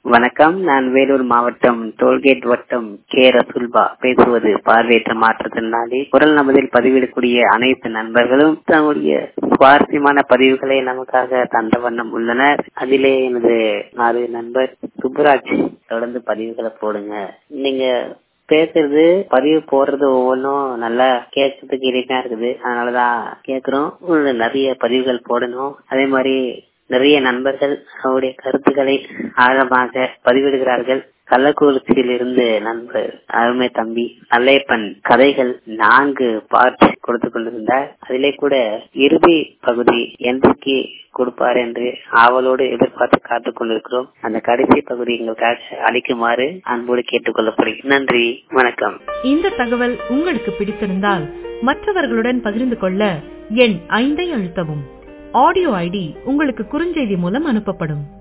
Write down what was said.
வணக்கம் நான் வேலூர் மாவட்டம் டோல்கேட் வட்டம் கே ரசுல்பா பேசுவது பார்வையற்ற மாற்றுத்திறனாளி குரல் நமதில் பதிவிடக்கூடிய அனைத்து நண்பர்களும் தங்களுடைய சுவாரஸ்யமான பதிவுகளை நமக்காக தந்த வண்ணம் உள்ளனர் அதிலே எனது நாலு நண்பர் சுப்புராஜ் தொடர்ந்து பதிவுகளை போடுங்க நீங்க பேசுறது பதிவு போடுறது ஒவ்வொன்றும் நல்லா கேட்கறதுக்கு இனிமையா இருக்குது அதனாலதான் கேக்குறோம் உங்களோட நிறைய பதிவுகள் போடணும் அதே மாதிரி நிறைய நண்பர்கள் அவருடைய கருத்துக்களை ஆழமாக பதிவிடுகிறார்கள் கள்ளக்குறிச்சியில் இருந்து நண்பர் அருமை தம்பி நல்லையப்பன் கதைகள் நான்கு பார்ட் கொடுத்து கொண்டிருந்தார் அதிலே கூட இறுதி பகுதி என்றைக்கு கொடுப்பார் என்று ஆவலோடு எதிர்பார்த்து காத்துக் கொண்டிருக்கிறோம் அந்த கடைசி பகுதி எங்களுக்காக அளிக்குமாறு அன்போடு கேட்டுக்கொள்ளப்படுகிறேன் நன்றி வணக்கம் இந்த தகவல் உங்களுக்கு பிடித்திருந்தால் மற்றவர்களுடன் பகிர்ந்து கொள்ள எண் ஐந்தை அழுத்தவும் ஆடியோ ஐடி உங்களுக்கு குறுஞ்செய்தி மூலம் அனுப்பப்படும்